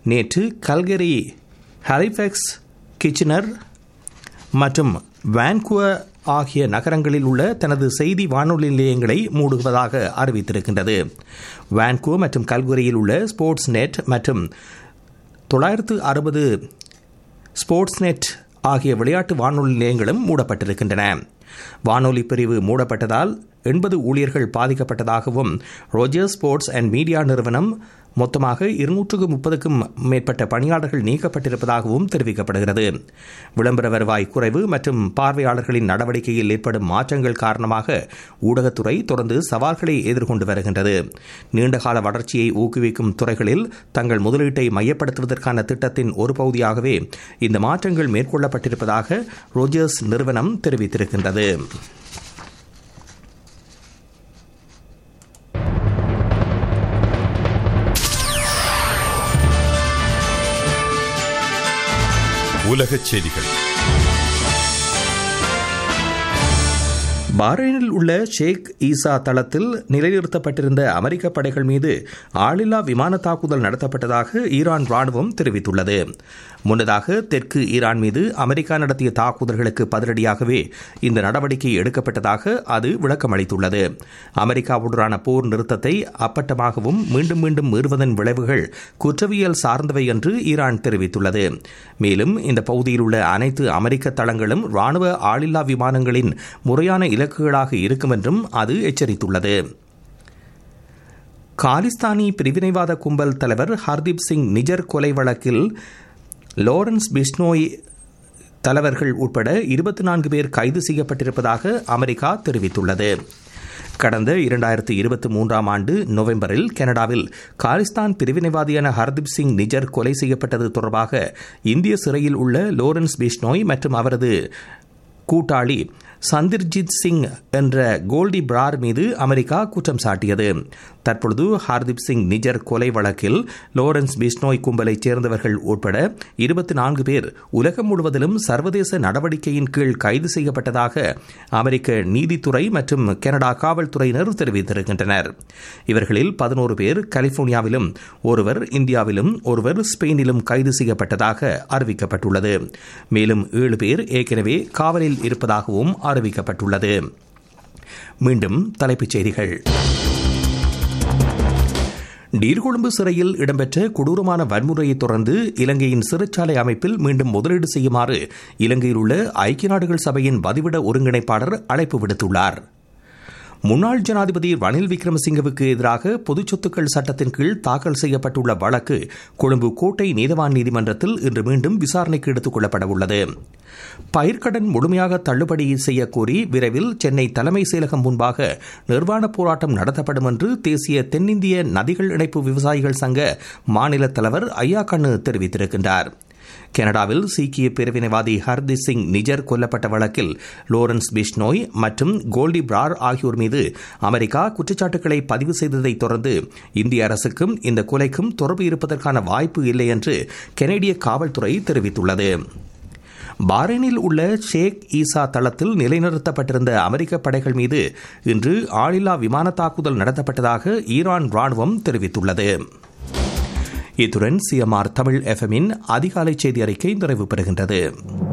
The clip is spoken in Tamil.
நேற்று கல்கரி ஹாலிஃபெக்ஸ் கிச்சனர் மற்றும் வான்குவர் ஆகிய நகரங்களில் உள்ள தனது செய்தி வானொலி நிலையங்களை மூடுவதாக அறிவித்திருக்கின்றது வான்கோ மற்றும் கல்குரியில் உள்ள ஸ்போர்ட்ஸ் நெட் மற்றும் தொள்ளாயிரத்து அறுபது ஸ்போர்ட்ஸ் நெட் ஆகிய விளையாட்டு வானொலி நிலையங்களும் மூடப்பட்டிருக்கின்றன வானொலி பிரிவு மூடப்பட்டதால் எண்பது ஊழியர்கள் பாதிக்கப்பட்டதாகவும் ரோஜர் ஸ்போர்ட்ஸ் அண்ட் மீடியா நிறுவனம் மொத்தமாக இருநூற்றுக்கு முப்பதுக்கும் மேற்பட்ட பணியாளர்கள் நீக்கப்பட்டிருப்பதாகவும் தெரிவிக்கப்படுகிறது விளம்பர வருவாய் குறைவு மற்றும் பார்வையாளர்களின் நடவடிக்கையில் ஏற்படும் மாற்றங்கள் காரணமாக ஊடகத்துறை தொடர்ந்து சவால்களை எதிர்கொண்டு வருகின்றது நீண்டகால வளர்ச்சியை ஊக்குவிக்கும் துறைகளில் தங்கள் முதலீட்டை மையப்படுத்துவதற்கான திட்டத்தின் ஒரு பகுதியாகவே இந்த மாற்றங்கள் மேற்கொள்ளப்பட்டிருப்பதாக ரோஜர்ஸ் நிறுவனம் தெரிவித்திருக்கின்றது உலகச் செய்திகள் பாரைனில் உள்ள ஷேக் ஈசா தளத்தில் நிலைநிறுத்தப்பட்டிருந்த அமெரிக்க படைகள் மீது ஆளில்லா விமான தாக்குதல் நடத்தப்பட்டதாக ஈரான் ராணுவம் தெரிவித்துள்ளது முன்னதாக தெற்கு ஈரான் மீது அமெரிக்கா நடத்திய தாக்குதல்களுக்கு பதிலடியாகவே இந்த நடவடிக்கை எடுக்கப்பட்டதாக அது விளக்கமளித்துள்ளது அமெரிக்காவுடனான போர் நிறுத்தத்தை அப்பட்டமாகவும் மீண்டும் மீண்டும் மீறுவதன் விளைவுகள் குற்றவியல் சார்ந்தவை என்று ஈரான் தெரிவித்துள்ளது மேலும் இந்த பகுதியில் உள்ள அனைத்து அமெரிக்க தளங்களும் ராணுவ ஆளில்லா விமானங்களின் முறையான இலக்குகளாக இருக்கும் என்றும் அது எச்சரித்துள்ளது காலிஸ்தானி பிரிவினைவாத கும்பல் தலைவர் ஹர்தீப் சிங் நிஜர் கொலை வழக்கில் லாரன்ஸ் பிஷ்னோய் தலைவர்கள் உட்பட இருபத்தி நான்கு பேர் கைது செய்யப்பட்டிருப்பதாக அமெரிக்கா தெரிவித்துள்ளது கடந்த இரண்டாயிரத்தி இருபத்தி மூன்றாம் ஆண்டு நவம்பரில் கனடாவில் காலிஸ்தான் பிரிவினைவாதியான ஹர்தீப் சிங் நிஜர் கொலை செய்யப்பட்டது தொடர்பாக இந்திய சிறையில் உள்ள லோரன்ஸ் பிஷ்னோய் மற்றும் அவரது கூட்டாளி சந்திர்ஜித் சிங் என்ற கோல்டி பிரார் மீது அமெரிக்கா குற்றம் சாட்டியது தற்பொழுது ஹர்தீப் சிங் நிஜர் கொலை வழக்கில் லோரன்ஸ் பிஷ்னோய் கும்பலைச் சேர்ந்தவர்கள் உட்பட இருபத்தி நான்கு பேர் உலகம் முழுவதிலும் சர்வதேச நடவடிக்கையின் கீழ் கைது செய்யப்பட்டதாக அமெரிக்க நீதித்துறை மற்றும் கனடா காவல்துறையினர் தெரிவித்திருக்கின்றனர் இவர்களில் பதினோரு பேர் கலிபோர்னியாவிலும் ஒருவர் இந்தியாவிலும் ஒருவர் ஸ்பெயினிலும் கைது செய்யப்பட்டதாக அறிவிக்கப்பட்டுள்ளது மேலும் ஏழு பேர் ஏற்கனவே காவலில் இருப்பதாகவும் அறிவிக்கப்பட்டுள்ளது மீண்டும் தலைப்புச் செய்திகள் நீர்கொழும்பு சிறையில் இடம்பெற்ற கொடூரமான வன்முறையை தொடர்ந்து இலங்கையின் சிறைச்சாலை அமைப்பில் மீண்டும் முதலீடு செய்யுமாறு இலங்கையில் உள்ள ஐக்கிய நாடுகள் சபையின் வதிவிட ஒருங்கிணைப்பாளர் அழைப்பு விடுத்துள்ளார் முன்னாள் ஜனாதிபதி ரணில் விக்ரமசிங்கவுக்கு எதிராக பொதுச் சொத்துக்கள் சட்டத்தின் கீழ் தாக்கல் செய்யப்பட்டுள்ள வழக்கு கொழும்பு கோட்டை நீதவான் நீதிமன்றத்தில் இன்று மீண்டும் விசாரணைக்கு எடுத்துக் கொள்ளப்பட உள்ளது பயிர்க்கடன் முழுமையாக தள்ளுபடி செய்யக்கோரி விரைவில் சென்னை தலைமை செயலகம் முன்பாக நிர்வாண போராட்டம் நடத்தப்படும் என்று தேசிய தென்னிந்திய நதிகள் இணைப்பு விவசாயிகள் சங்க மாநில தலைவர் ஐயா கண்ணு தெரிவித்திருக்கின்றார் கனடாவில் சீக்கிய பிரிவினைவாதி ஹர்தீப் சிங் நிஜர் கொல்லப்பட்ட வழக்கில் லோரன்ஸ் பிஷ்னோய் மற்றும் கோல்டி பிரார் ஆகியோர் மீது அமெரிக்கா குற்றச்சாட்டுகளை பதிவு செய்ததைத் தொடர்ந்து இந்திய அரசுக்கும் இந்த கொலைக்கும் தொடர்பு இருப்பதற்கான வாய்ப்பு இல்லை என்று கனேடிய காவல்துறை தெரிவித்துள்ளது பாரைனில் உள்ள ஷேக் ஈசா தளத்தில் நிலைநிறுத்தப்பட்டிருந்த அமெரிக்க படைகள் மீது இன்று ஆளில்லா விமான தாக்குதல் நடத்தப்பட்டதாக ஈரான் ராணுவம் தெரிவித்துள்ளது இத்துடன் சிஎம்ஆர் தமிழ் எஃப்எம்மின் அதிகாலை செய்தி அறிக்கை நிறைவு பெறுகின்றது